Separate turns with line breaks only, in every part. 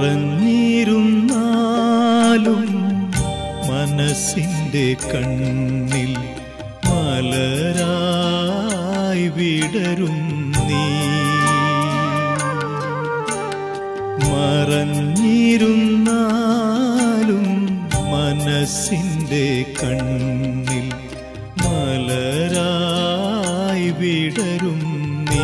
മറഞ്ഞിരുന്നാലും മനസ്സിൻ്റെ കണ്ണിൽ മലരായി വിടരും നീ മറഞ്ഞിരുന്നാലും മനസ്സിൻ്റെ കണ്ണിൽ മലരായി വിടരും നീ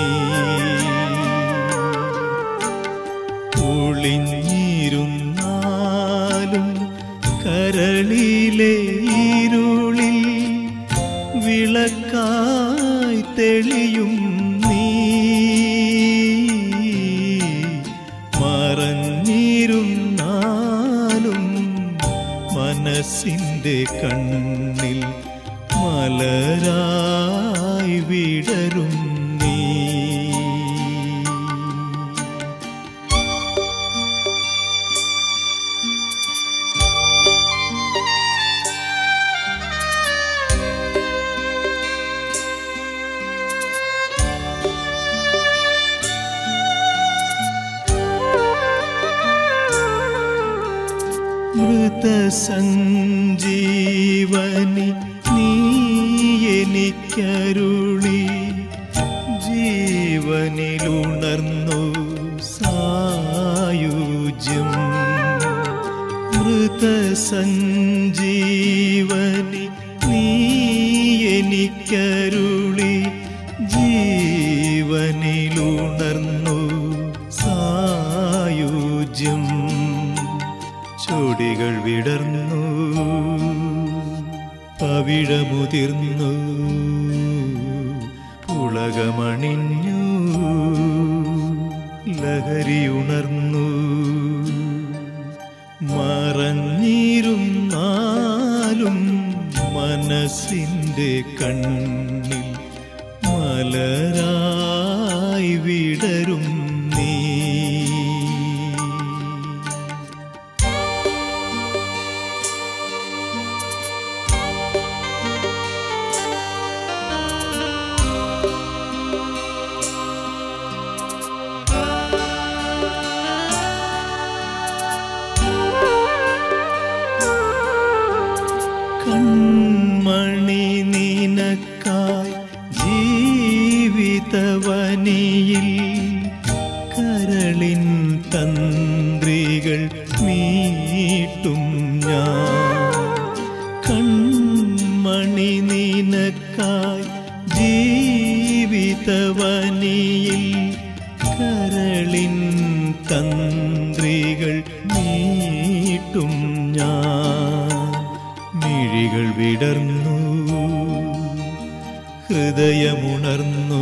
ഒളിഞ്ഞിരുന്നാലും കരളിലെ ഇരുളിൽ വിളക്കായി തെളിയും നീ മറഞ്ഞിരുന്നാലും മനസ്സിൻ്റെ കണ്ണിൽ മലരായി വിടരും നീ മൃതസഞ്ജീവനി നീ എനിക്കരുളി ജീവനിലുണർന്നു സായുജ്യം മൃതസഞ്ജീവനി നീ എനിക്കരുളി ജീവനിലുണർന്നു സായുജ്യം ചൊടികൾ വിടർന്നു പവിഴമുതിർന്നു പുളകമണിഞ്ഞു ലഹരിയുണർന്നു മറഞ്ഞിരുന്നാലും മനസ്സിൻ്റെ കണ്ണിൽ മലരായി വിടരും നീ കൺമണി നിനക്കായി ജീവിതവനിയിൽ കരളിൻ തന്ത്രികൾ മീട്ടും ഞാൻ കൺമണി നിനക്കായി ജീവിതവനിയിൽ കരളിൻ തന്ത്രികൾ മീട്ടും ഞാൻ മിഴികൾ വിടർന്നു ഹൃദയമുണർന്നു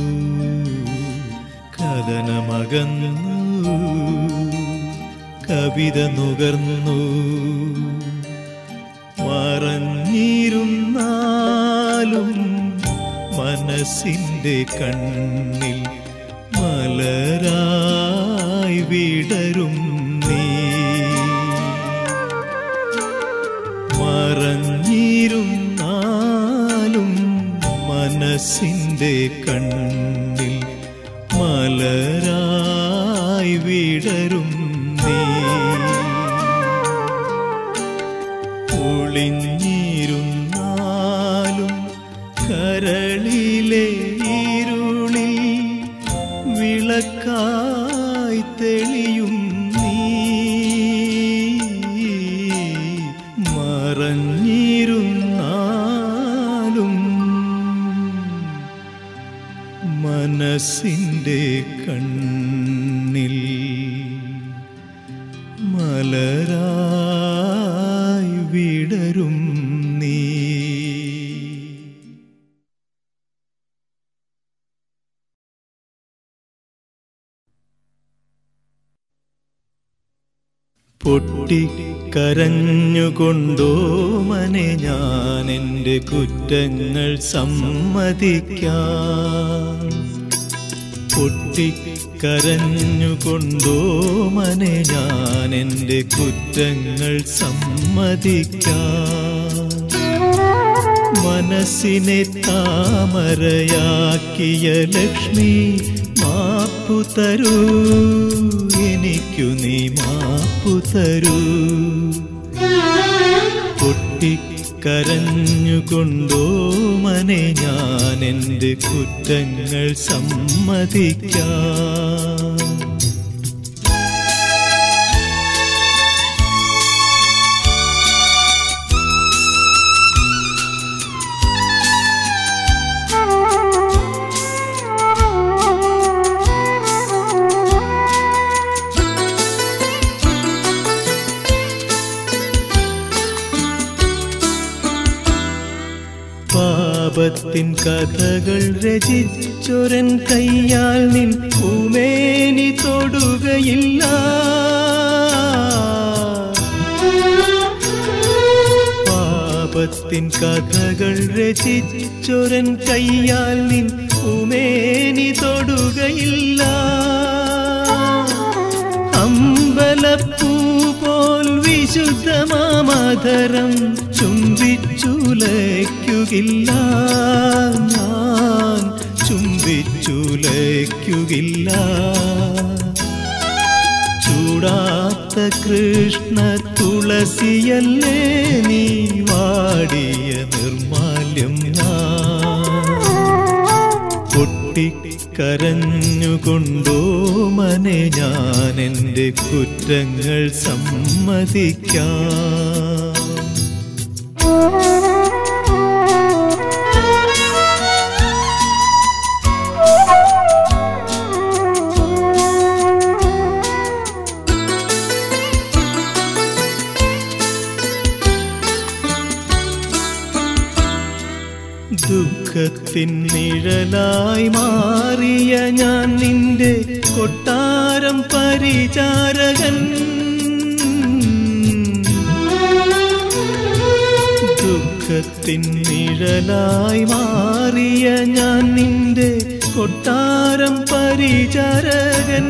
കഥനമകന്നു കവിത നുകർന്നു മറഞ്ഞിരുന്നാലും മനസ്സിൻ്റെ കണ്ണിൽ മലരായി വിടരും നീ മറഞ്ഞിരുന്നാലും മനസ്സിൻ്റെ കണ്ണിൽ മലരായി വിടരും നീ ഒളിഞ്ഞിരുന്നാലും കരളിലെ ഇരുളിൽ വിളക്കായി തെളിയും നീ മറഞ്ഞിരുന്നാലും മനസ്സിൻ്റെ കണ്ണിൽ മലരായി വിടരും നീ പൊട്ടിക്കരഞ്ഞുകൊണ്ടോ മനെ ഞാൻ എൻ്റെ കുറ്റങ്ങൾ സമ്മതിക്കാം പൊട്ടിക്കരഞ്ഞുകൊണ്ടോ മനെ ഞാൻ എൻ്റെ കുറ്റങ്ങൾ സമ്മതിക്കാം മനസ്സിനെ താമരയാക്കിയ ലക്ഷ്മി മാപ്പു തരൂ എനിക്കു നീ മാപ്പു തരൂ പൊട്ടിക്കരഞ്ഞുകൊണ്ടോ മനെ ഞാൻ എൻ്റെ കുറ്റങ്ങൾ സമ്മതിക്കാം പാപത്തിൻ കഥകൾ രചിച്ചൊരൻ കയ്യാൽ നിൻ പൂമേനി തൊടുകയില്ല പാപത്തിൻ കഥകൾ രചിച്ചൊരൻ കയ്യാൽ നിൻ പൂമേനി തൊടുകയില്ല അമ്പലപ്പൂ പോൽ വിശുദ്ധമാമധരം ചുംബിച്ചുലയ്ക്കുകില്ല ഞാൻ ചുംബിച്ചുലയ്ക്കുകില്ല ചൂടാത്ത കൃഷ്ണ തുളസിയല്ലേ നീ വാടിയ നിർമാല്യം ഞാൻ പൊട്ടിക്കരഞ്ഞുകൊണ്ടോ മനെ ഞാൻ എൻ്റെ കുറ്റങ്ങൾ സമ്മതിക്കാം ദുഃഖത്തിൻ നിഴലായി മാറിയ ഞാൻ നിന്റെ കൊട്ടാരം പരിചാരകൻ ദുഃഖത്തിൻ നിഴലായി മാറിയ ഞാൻ നിന്റെ കൊട്ടാരം പരിചാരകൻ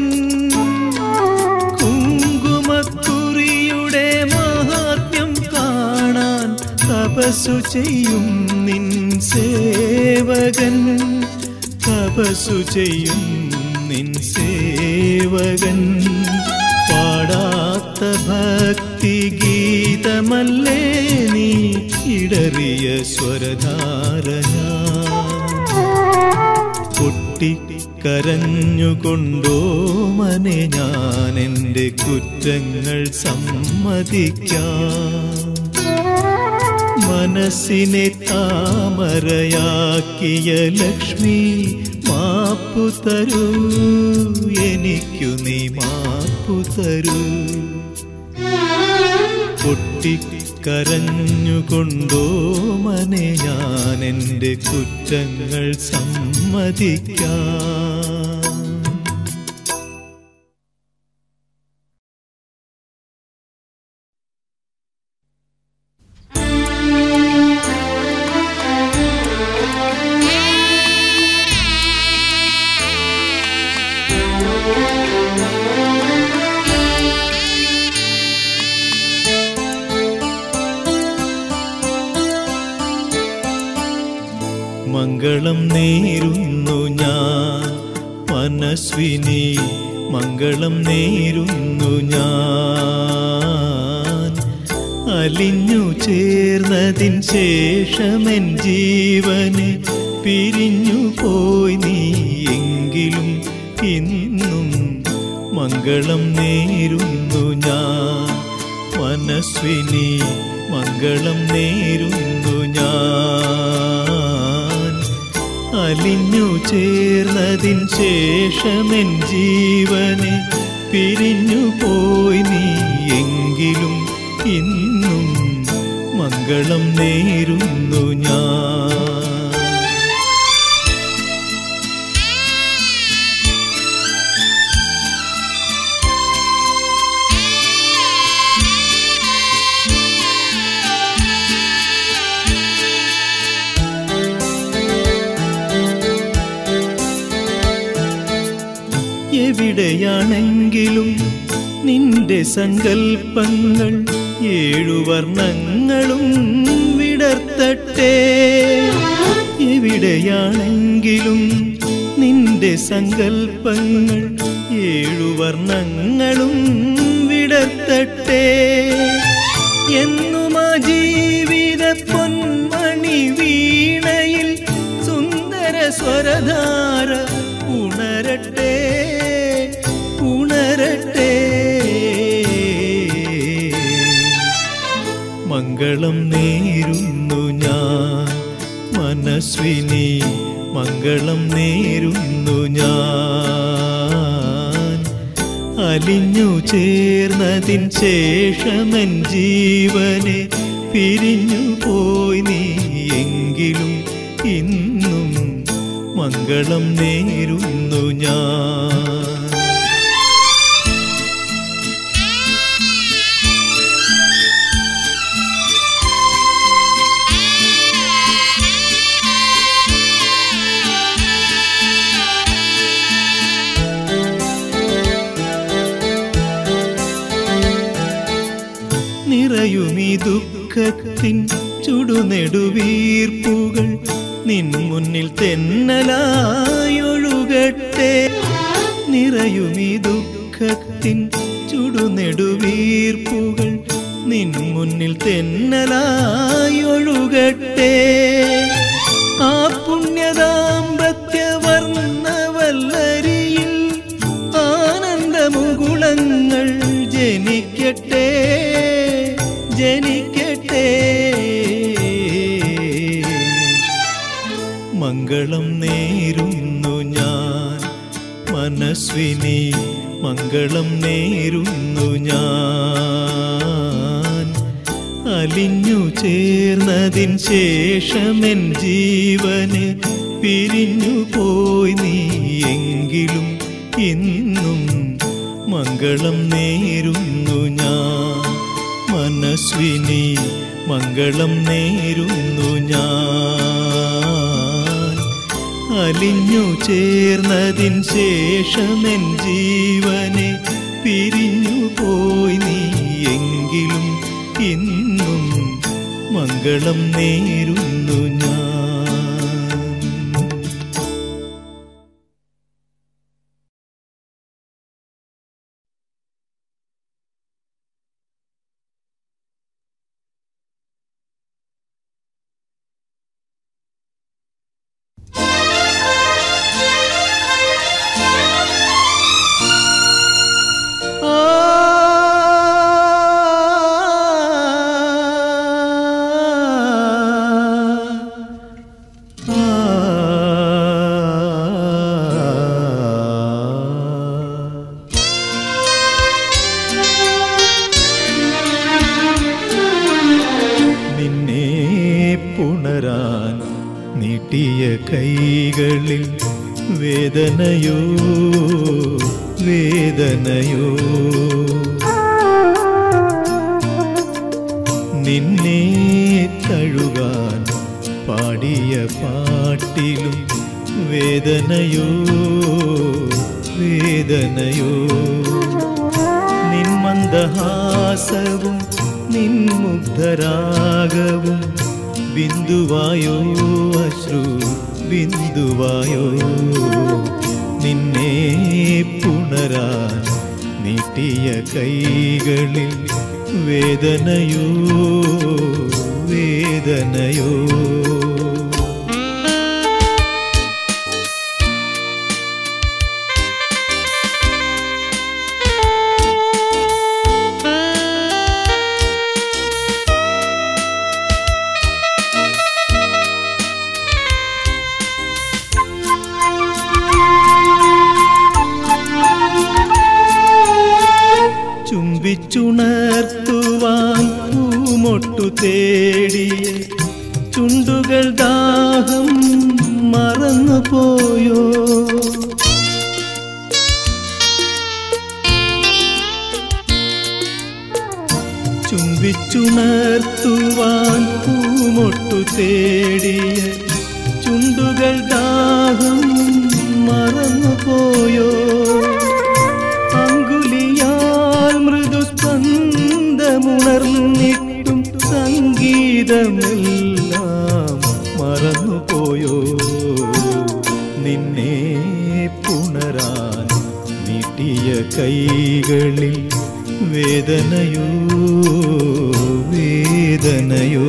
കുങ്കുമക്കുറിയുടെ മഹാത്മ്യം കാണാൻ തപസ്സു ചെയ്യും നിൻ സേവകൻ തപസ്സു ചെയ്യും നിൻ സേവകൻ പാടാത്ത ഭക്തി ഗീതമല്ലേ നീ ഇടറിയ സ്വരധാരന പൊട്ടിക്കരഞ്ഞുകൊണ്ടോ മനെ ഞാൻ എൻ്റെ കുറ്റങ്ങൾ സമ്മതിക്കാം മനസ്സിനെ താമരയാക്കിയ ലക്ഷ്മി മാപ്പു തരൂ എനിക്കു നീ മാപ്പു തരൂ പൊട്ടിക്കരഞ്ഞുകൊണ്ടോ മനെ ഞാൻ എൻ്റെ കുറ്റങ്ങൾ സമ്മതിക്കാം മംഗളം നേരുന്നു ഞാൻ മനസ്വിനി മംഗളം നേരുന്നു ഞാൻ അലിഞ്ഞു ചേർന്നതിൻ ശേഷമെൻ ജീവന് പിരിഞ്ഞു പോയി നീ എങ്കിലും ഇന്നും മംഗളം നേരുന്നു ഞാൻ മനസ്വിനി മംഗളം നേരുന്നു ഞാൻ അലിഞ്ഞു ചേർന്നതിൻ ശേഷമെൻ ജീവനെ പിരിഞ്ഞു പോയി നീ എങ്കിലും ഇന്നും മംഗളം നേരുന്നു ഞാൻ എവിടെയാണെങ്കിലും നിന്റെ സങ്കൽപ്പങ്ങൾ ഏഴു വർണ്ണങ്ങളും വിടർത്തട്ടെ എവിടെയാണെങ്കിലും നിന്റെ സങ്കൽപ്പങ്ങൾ ഏഴു വർണ്ണങ്ങളും വിടർത്തട്ടെ എന്നും ആ ജീവിത പൊന്മണി വീണയിൽ സുന്ദര സ്വരധാര ഉണരട്ടെ ഉണരട്ടെ മംഗളം നേരുന്നു ഞാൻ മനസ്വിനി മംഗളം നേരുന്നു ഞാൻ അലിഞ്ഞു ചേർന്നതിൻ ശേഷമൻ ജീവനെ പിരിഞ്ഞു പോയി നീ എങ്കിലും ഇന്നും മംഗളം നേരുന്നു ഞാൻ നിറയുമീ ദുഃഖത്തിൻ ചുടുനെടുവീർപ്പുകൾ നിൻ മുന്നിൽ തെന്നലായൊഴുകട്ടെ നിറയുമീ ദുഃഖത്തിൻ ചുടുനെടുവീർപ്പുകൾ നിൻ മുന്നിൽ തെന്നലായൊഴുകട്ടെ ആ പുണ്യദാമ്പത്യവർണ്ണവല്ലരിയിൽ ആനന്ദമുകുളങ്ങൾ ജനിക്കട്ടെ ജനിക്കട്ടെ മംഗളം നേരുന്നു ഞാൻ മനസ്വിനി മംഗളം നേരുന്നു ഞാൻ അലിഞ്ഞു ചേർന്നതിൻ ശേഷമെൻ ജീവന് പിരിഞ്ഞു പോയി നീ എങ്കിലും ഇന്നും മംഗളം നേരുന്നു ഞാൻ മനസ്വിനി മംഗളം നേരുന്നു ഞാൻ അലിഞ്ഞു ചേർന്നതിൻ ശേഷമെൻ ജീവനെ പിരിഞ്ഞു പോയി നീ എങ്കിലും ഇന്നും മംഗളം നേരുന്നു ഞാൻ നിന്നെ പുണരാൻ നീട്ടിയ കൈകളിൽ വേദനയോ വേദനയോ നിന്നെ തഴുകാൻ പാടിയ പാട്ടിലും വേദനയോ വേദനയോ നിൻ മന്ദഹാസവും നിൻ മുഗ്ധരാഗവും ബിന്ദുവായോ അശ്രു ബിന്ദുവായോ നിന്നെ പുണരാൻ നീട്ടിയ കൈകളിൽ വേദനയോ വേദനയോ ചുംബിച്ചുണർത്തുവാൻ പൂമൊട്ടു തേടിയ ചുണ്ടുകൾ ദാഹം മറന്നുപോയോ ചുംബിച്ചുണർത്തുവാൻ പൂമൊട്ടു തേടിയ ചുണ്ടുകൾ ദാഹം മറന്നുപോയോ അങ്കുലിയാൽ മൃദുസ്പന്ദമുണർന്നിട്ടും സംഗീതമെല്ലാം മറന്നുപോയോ നിന്നെ കൈകളിൽ വേദനയോ വേദനയോ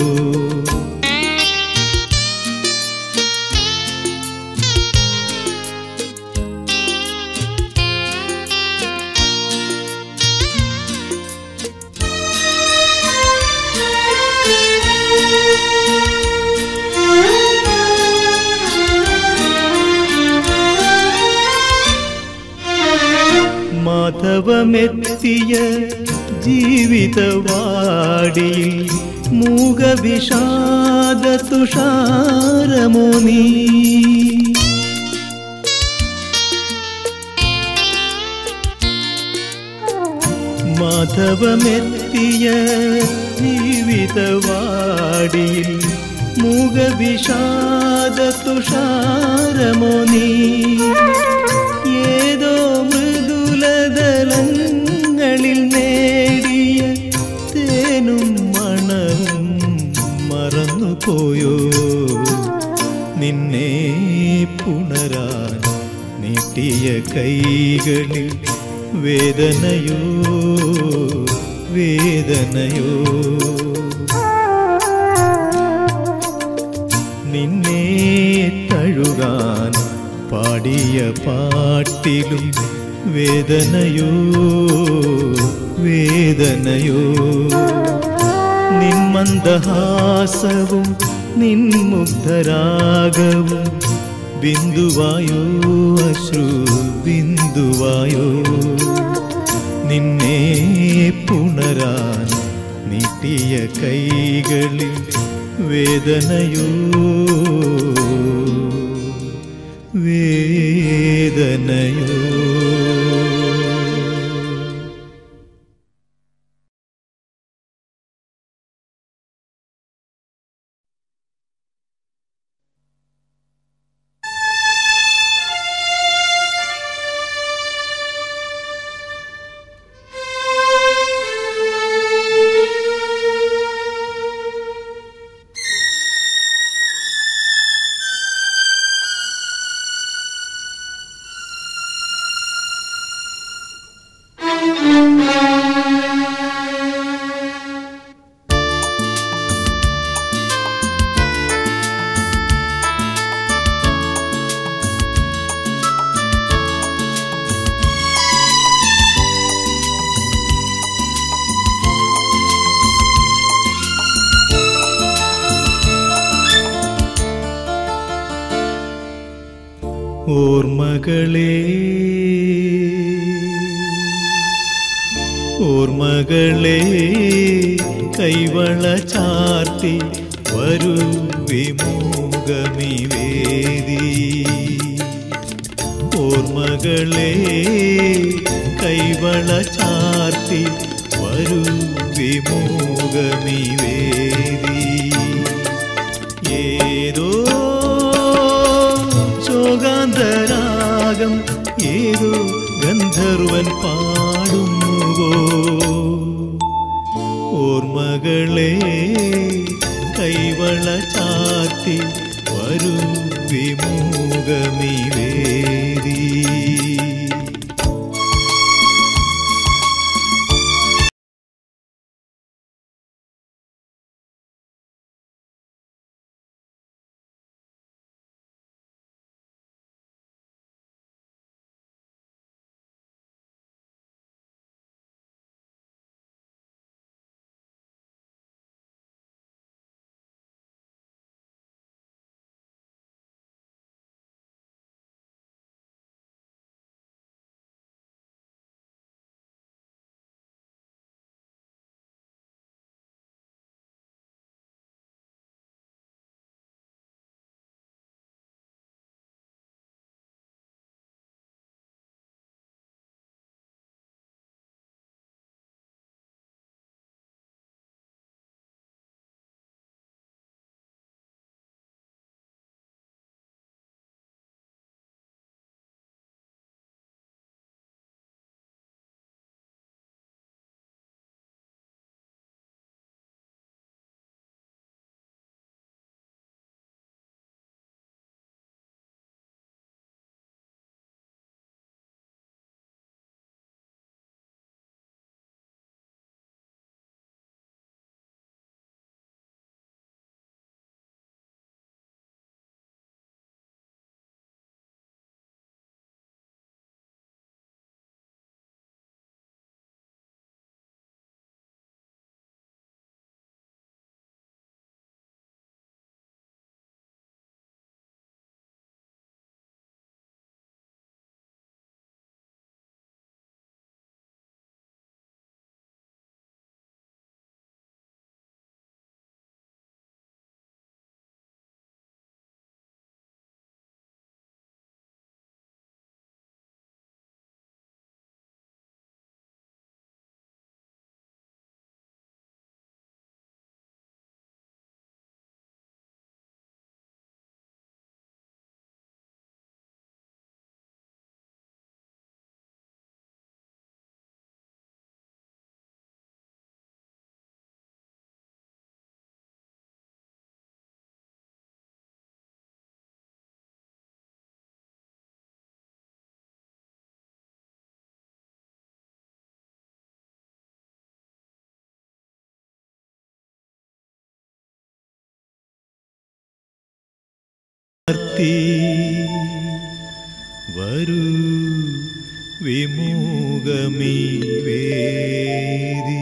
മാധവമെത്തിയ ജീവിതവാടിയിൽ മൂകവിഷാദ തുഷാരമോ നീ മാധവമെത്തിയ ജീവിതവാടിയിൽ മൂകവിഷാദ തുഷാരമോ നീ ഏതോ മൃദുലതലങ്ങളിൽ നേടിയ തേനും മണവും മറന്നുപോയോ നിന്നെ പുണരാൻ നീട്ടിയ കൈകളിൽ വേദനയോ വേദനയോ നിന്നെ തഴുകാൻ പാടിയ പാട്ടിലും വേദനയോ വേദനയോ നിൻ മന്ദഹാസവും നിൻ മുഗ്ധരാഗവും ബിന്ദുവായോ അശ്രു ബിന്ദുവായോ നിന്നെ പുണരാൻ നീട്ടിയ കൈകളിൽ വേദനയോ വേദനയോ ഓർമ്മകളെ ഓർമ്മകളെ കൈവള ചാർത്തി വരൂ വിമുഖമി വേദി ഓർമ്മകളെ കൈവള ചാർത്തി വരൂ വിമുഖമി വേദി ഏതോ ശോകാന്തരാഗം ഏതോ ഗന്ധർവൻ പാടുന്നുവോ ഓർമ്മകളെ കൈവള ചാത്തി വരൂ വിമുഖമി വേദി കണ്ടെത്തി വരൂ വിമൂകമീ വേദി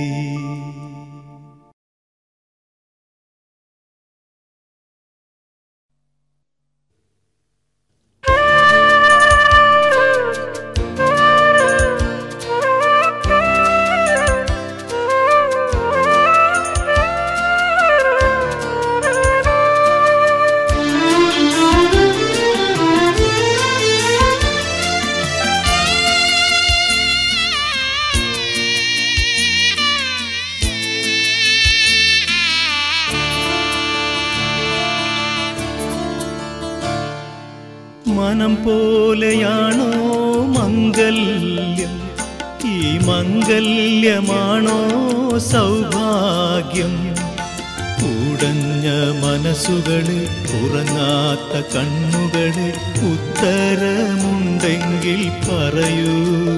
മനം പോലെയാണോ മംഗല്യം ഈ മംഗല്യമാണോ സൗഭാഗ്യം ഉടഞ്ഞ മനസ്സുകളെ ഉറങ്ങാത്ത കണ്ണുകളെ ഉത്തരമുണ്ടെങ്കിൽ പറയൂ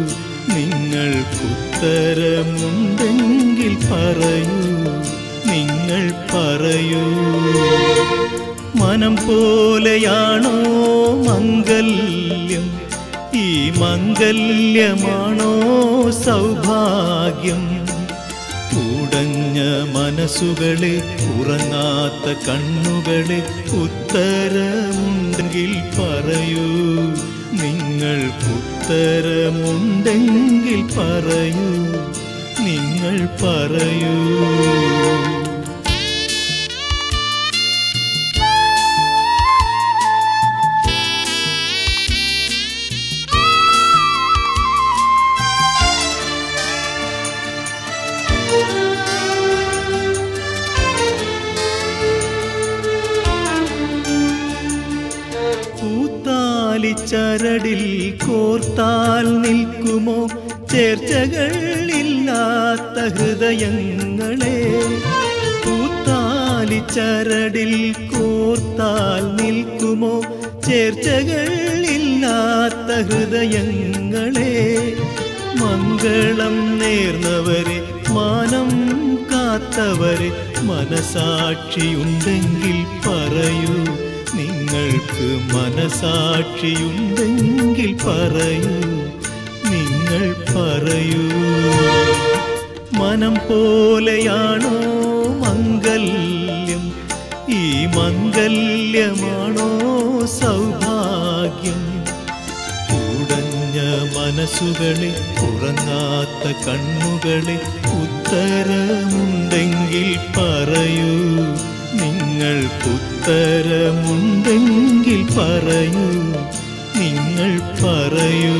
നിങ്ങൾക്കുത്തരമുണ്ടെങ്കിൽ പറയൂ നിങ്ങൾ പറയൂ മനം പോലെയാണോ മംഗല്യം ഈ മംഗല്യമാണോ സൗഭാഗ്യം ഉടഞ്ഞ മനസ്സുകളെ ഉറങ്ങാത്ത കണ്ണുകളെ ഉത്തരമുണ്ടെങ്കിൽ പറയൂ നിങ്ങൾക്കുത്തരമുണ്ടെങ്കിൽ പറയൂ നിങ്ങൾ പറയൂ പൂത്താലിച്ചരടിൽ കോർത്താൽ നിൽക്കുമോ ചേർച്ചകളില്ലാത്ത ഹൃദയങ്ങളെ പൂത്താലിച്ചരടിൽ കോർത്താൽ നിൽക്കുമോ ചേർച്ചകളില്ലാത്ത ഹൃദയങ്ങളെ മംഗളം നേർന്നവരെ മാനം കാത്തവരെ മനസാക്ഷിയുണ്ടെങ്കിൽ പറയൂ നിങ്ങൾക്ക് മനസാക്ഷിയുണ്ടെങ്കിൽ പറയൂ നിങ്ങൾ പറയൂ മനം പോലെയാണോ മംഗല്യം ഈ മംഗല്യമാണോ സൗഭാഗ്യം ഉടഞ്ഞ മനസ്സുകളെ ഉറങ്ങാത്ത കണ്ണുകളെ ഉത്തരമുണ്ടെങ്കിൽ പറയൂ നിങ്ങൾക്കുത്തരമുണ്ടെങ്കിൽ പറയൂ നിങ്ങൾ പറയൂ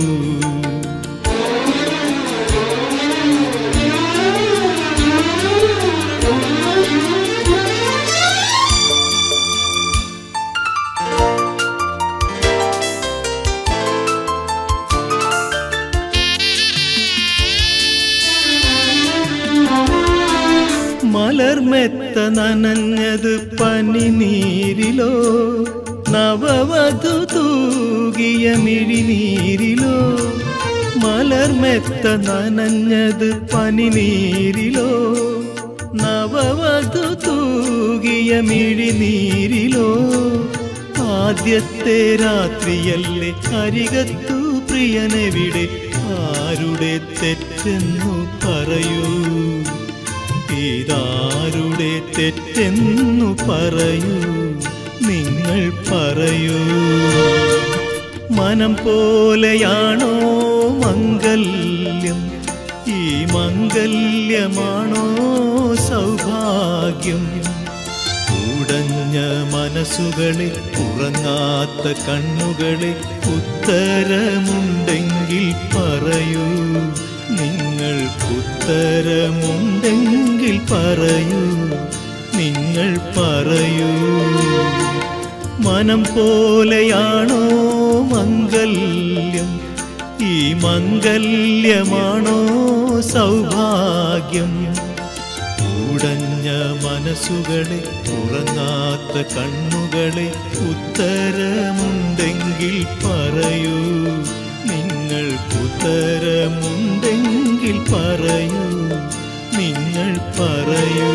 മലർമെത്ത നനഞ്ഞത് പനിനീരിലോ നവവധു തൂകിയ മിഴിനീരിലോ മലർമെത്ത നനഞ്ഞത് പനിനീരിലോ നവവധു തൂകിയ മിഴിനീരിലോ ആദ്യത്തെ രാത്രിയല്ലേ അരികത്തു പ്രിയനെവിടെ ആരുടെ തെറ്റെന്നു പറയൂ ഇതാരുടെ തെറ്റെന്നു പറയൂ നിങ്ങൾ പറയൂ മനം പോലെയാണോ മംഗല്യം ഈ മംഗല്യമാണോ സൗഭാഗ്യം ഉടഞ്ഞ മനസ്സുകളെ ഉറങ്ങാത്ത കണ്ണുകളെ ഉത്തരമുണ്ടെങ്കിൽ പറയൂ നിങ്ങൾക്കുത്തരമുണ്ടെങ്കിൽ പറയൂ നിങ്ങൾ പറയൂ മനം പോലെയാണോ മംഗല്യം ഈ മംഗല്യമാണോ സൗഭാഗ്യം ഉടഞ്ഞ മനസ്സുകളെ ഉറങ്ങാത്ത കണ്ണുകളെ ഉത്തരമുണ്ടെങ്കിൽ പറയൂ നിങ്ങൾക്കുത്തരമുണ്ടെങ്കിൽ പറയൂ നിങ്ങൾ പറയൂ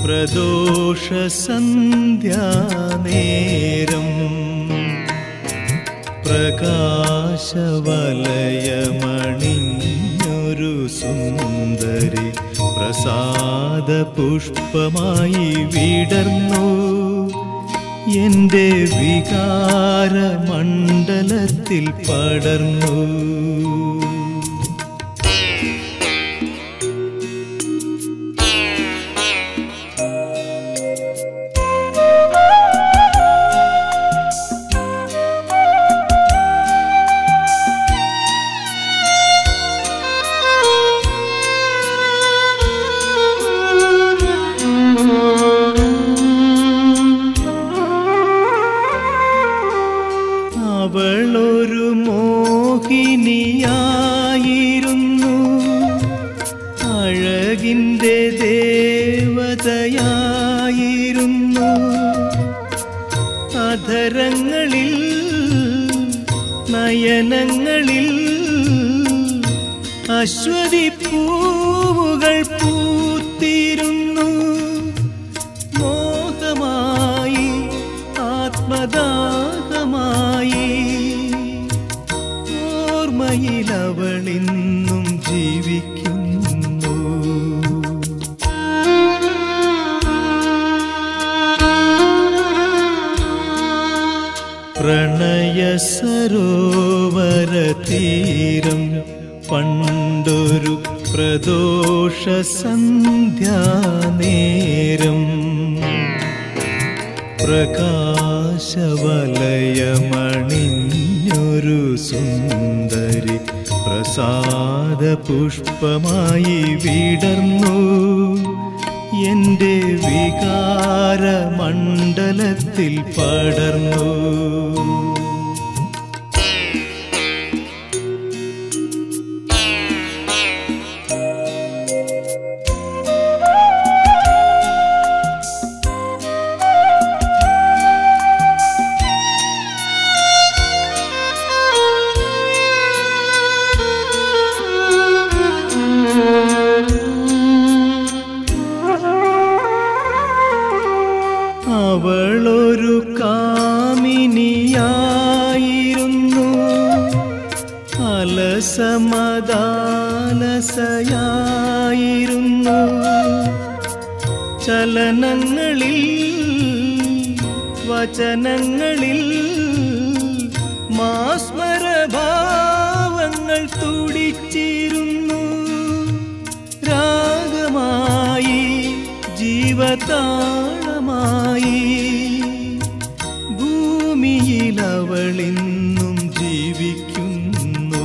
പ്രദോഷ സന്ധ്യാനേരം പ്രകാശവലയമണിഞ്ഞൊരു സുന്ദരി പ്രസാദ പുഷ്പമായി വിടർന്നു എന്റെ വികാര മണ്ഡലത്തിൽ പടർന്നു അവളൊരു മോഹിനിയായിരുന്നു അഴകിൻ്റെ ദേവതയായിരുന്നു അധരങ്ങളിൽ നയനങ്ങളിൽ അശ്വതി പൂവുകൾ പൂത്തിരുന്നു മോഹമായി ആത്മദാഹമായി ഓർമ്മയിലവളിന്നും ജീവിക്കുന്നു പ്രണയ സരോവര തീരം പണ്ടൊരു പ്രദോഷ സന്ധ്യാനേരം പ്രകാശവലയമണിഞ്ഞൊരു സുന്ദരി പ്രസാദ പുഷ്പമായി വിടർന്നു എന്റെ വികാര മണ്ഡലത്തിൽ പടർന്നു അവളൊരു കാമിനിയായിരുന്നു അലസമദാലസയായിരുന്നു ചലനങ്ങളിൽ വചനങ്ങളിൽ മാസ്മരഭാവങ്ങൾ തുടിച്ചിരുന്നു രാഗമായി ജീവതാളമായി ഭൂമിയിൽ അവളിന്നും ജീവിക്കുന്നു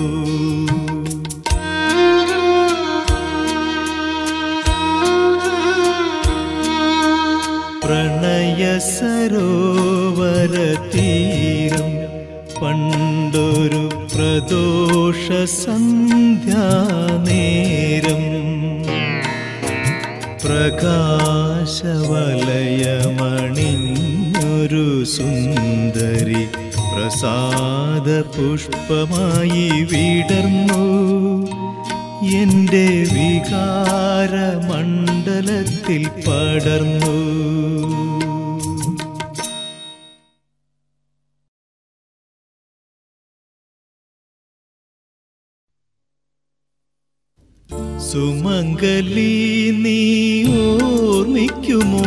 പ്രണയ സരോവര തീരം പണ്ടൊരു പ്രദോഷ സന്ധ്യാനേരം പ്രകാശവലയമണിഞ്ഞൊരു സുന്ദരി പ്രസാദ പുഷ്പമായി വിടർന്നു എന്റെ വികാര മണ്ഡലത്തിൽ പടർന്നു സുമംഗലി നീ ഓർമ്മിക്കുമോ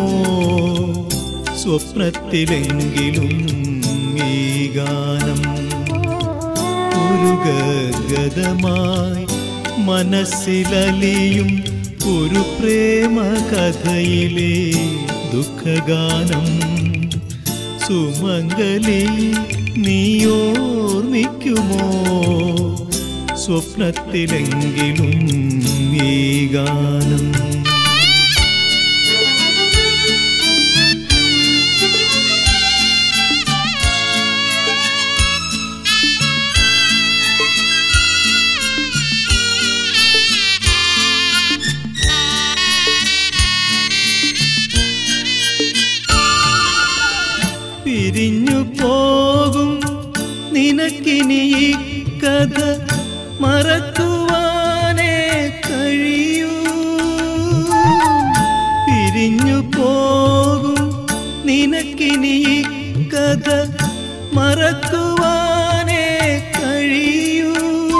സ്വപ്നത്തിലെങ്കിലും ഈ ഗാനം ഒരു ഗദ്ഗതമായി മനസ്സിലലിയും ഒരു പ്രേമ കഥയിലെ ദുഃഖഗാനം സുമംഗലി നീ ഓർമ്മിക്കുമോ സ്വപ്നത്തിലെങ്കിലും ഈ ഗാനം പിരിഞ്ഞു പോകും നിനക്കിനി ഈ കഥ മറക്കുവാനേ കഴിയൂ പിരിഞ്ഞു പോ മറക്കുവാനേ കഴിയൂ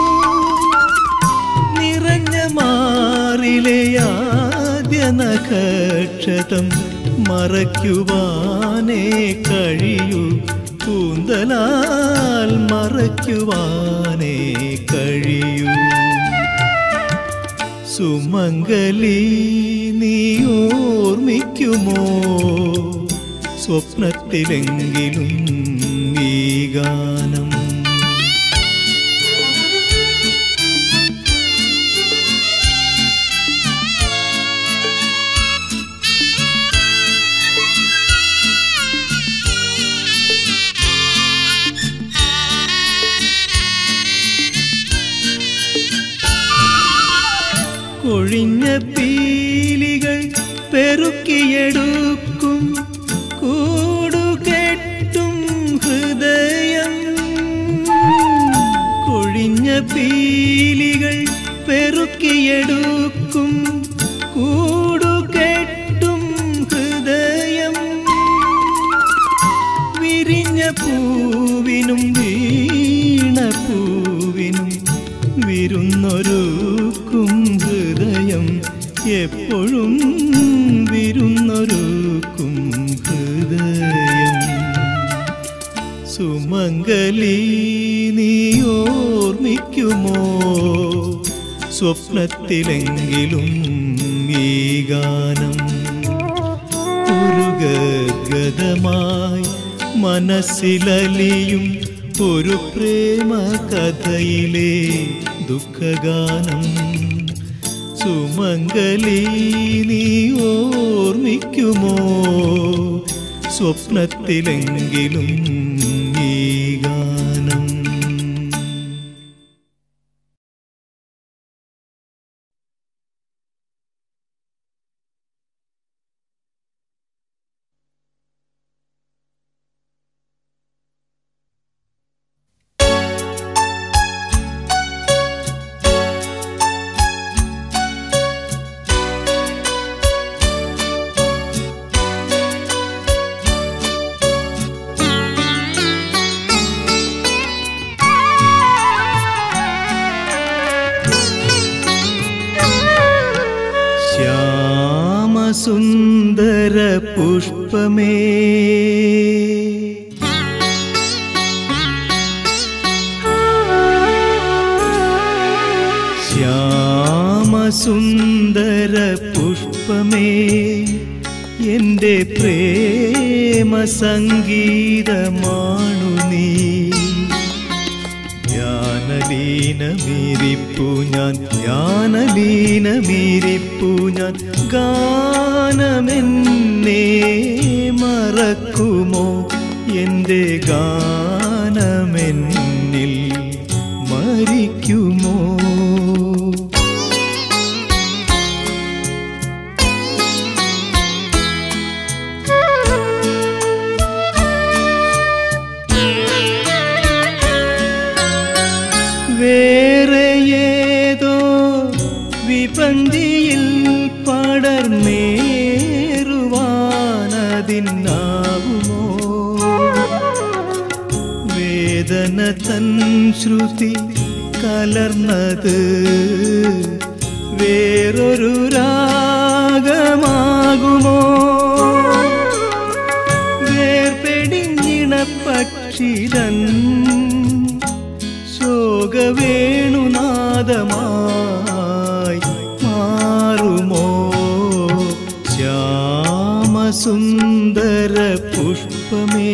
നിറഞ്ഞ മാറിലെ ആദ്യ നഖക്ഷതം മറയ്ക്കുവാനേ കഴിയൂ കൂന്തലാൽ മറയ്ക്കുവാനേ കഴിയൂ സുമംഗലി നീ ഓർമ്മിക്കുമോ സ്വപ്നത്തിലെങ്കിലും ഈ ഗാനം കൊഴിഞ്ഞ പീലികൾ പെറുക്കിയെടുക്കും കൂടുകെട്ടും ഹൃദയം കൊഴിഞ്ഞ പീലികൾ പെറുക്കിയെടുക്കും കൂടുകെട്ടും ഹൃദയം വിരിഞ്ഞ പൂവിനും വീണ പൂവിനും വിരുന്നൊരുക്കും ഹൃദയം എപ്പോഴും വിരുന്നൊരുക്കും ഹൃദയം സുമംഗലി നീ ഓർമ്മിക്കുമോ സ്വപ്നത്തിലെങ്കിലും ഈ ഗാനം ഒരു ഗദ്ഗതമായി മനസ്സിലലിയും ഒരു പ്രേമ കഥയിലെ ദുഃഖഗാനം സുമംഗലി നീ ഓർമ്മിക്കുമോ സ്വപ്നത്തിലെങ്കിലും ഈ ഗാനം ശ്യാമസുന്ദര പുഷ്പമേ ശ്യാമസുന്ദര പുഷ്പമേ എൻ്റെ പ്രേമ സംഗീതമാണു നീ ജ്ഞാനലീനമീരിപ്പു ഞാൻ ജ്ഞാനലീനമീരിപ്പു ഞാൻ ഗാനമെന്നെ മറക്കുമോ എൻ്റെ ഗാനമെന്നിൽ മരിക്കുമോ വേറെ ഏതോ വിപന്തിയിൽ പടർന്നേറുവാനതിന്നാവുമോ വേദന തൻ ശ്രുതി കലർന്നത് വേറൊരു രാഗമാകുമോ വേർപെടിഞ്ഞിണ പക്ഷിതൻ ശോകവേണുനാദമായി മാറുമോ ശ്യാമസുന്ദര പുഷ്പമേ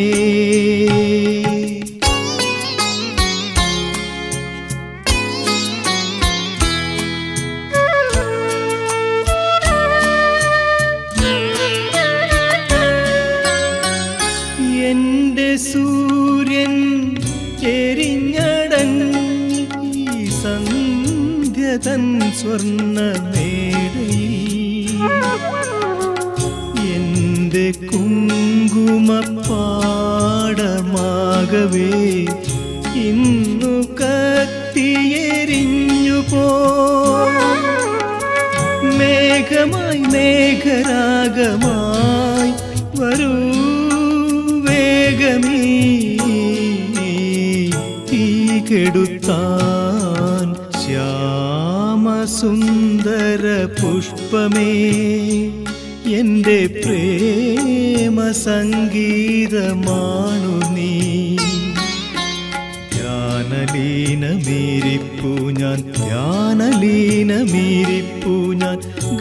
എന്റെ സൂര്യൻ എരിഞ്ഞടങ്ങി സന്ധ്യ തൻ സ്വർണ്ണ മേടയിൽ എന്റെ കുങ്കുമപ്പാടമാകവേ ഇന്നു കത്തിയെരിഞ്ഞു പോ മേഘമായി മേഘരാഗമായി വരൂ വേഗമീ കെടുത്താൻ ശ്യാമസുന്ദര പുഷ്പമേ എൻ്റെ പ്രേമ സംഗീതമാണു നീ ധ്യാനലീനമീരിപ്പു ഞാൻ ധ്യാനലീനമീരിപ്പു ഞാൻ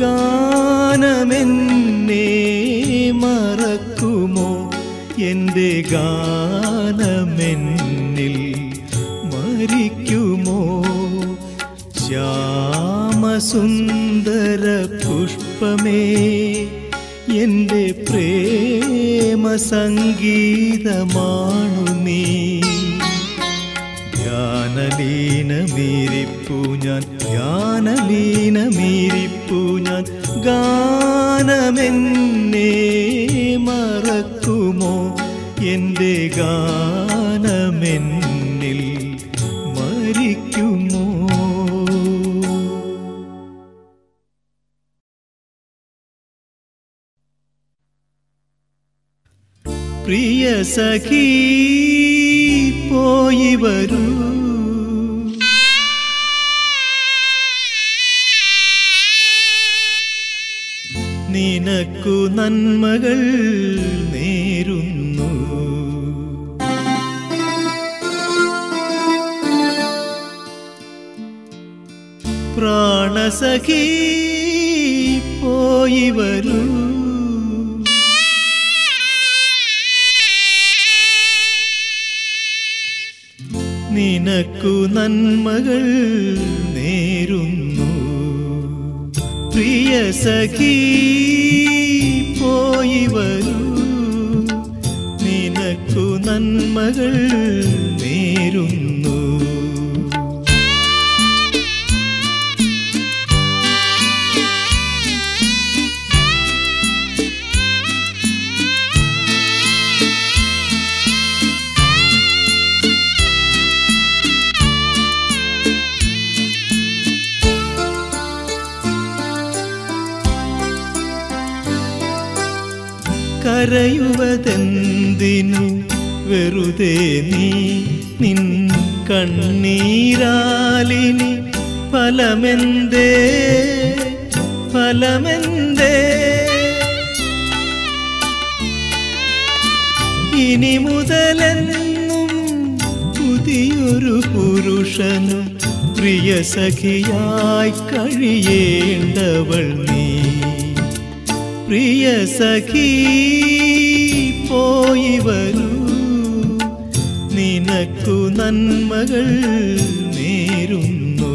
ഗാനമെന്നെ മറക്കുമോ എൻ്റെ ഗാനമെന്നിൽ മരിക്കുമോ ശ്യാമസുന്ദര പുഷ്പമേ എൻ്റെ പ്രേമ സംഗീതമാണു നീ ധ്യാനലീനമീരിപ്പു ഞാൻ ധ്യാനലീനമീരിപ്പു ഞാൻ ഗാനമെന്നെ മറക്കുമോ എൻ്റെ ഗാനമെന്നിൽ മരിക്കുമോ പ്രിയ സഖീ പോയി വരൂ നിനക്കു നന്മകൾ നേരുന്നു പ്രാണസഖീ പോയി വരൂ നിനക്കു നന്മകൾ നേരുന്നു പ്രിയ സഖീ പോയി വരൂ നിനക്കു നന്മകൾ നേരുന്നു കരയുവതെന്തിനു വെറുതെ നീ നിൻ കണ്ണീരാലിനി ഫലമെന്തേ ഫലമെന്തേ ഇനി മുതലെന്നും പുതിയൊരു പുരുഷനും പ്രിയ സഖിയായി കഴിയേണ്ടവൾ നീ പ്രിയ സഖീ പോയി വരൂ നിനക്കു നന്മകൾ നേരുന്നു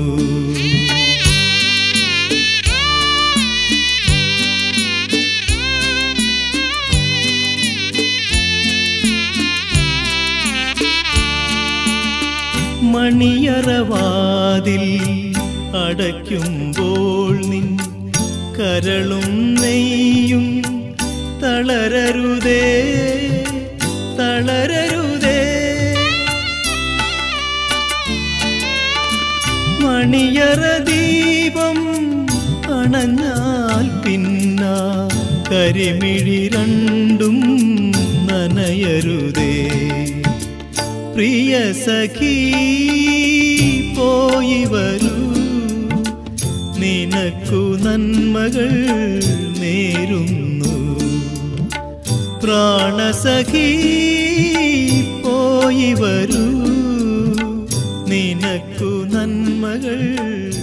മണിയറവാതിൽ അടയ്ക്കുമ്പോൾ നിൻ കരളും നെയ്യും തളരരുതേ തളരരുതേ മണിയറ ദീപം അണഞ്ഞാൽ പിന്ന കരിമിഴി രണ്ടും നനയരുതേ പ്രിയ സഖീ പോയി വരൂ നിനക്കു നന്മകൾ നേരുന്നു പ്രാണസഖീ പോയി വരൂ നിനക്കു നന്മകൾ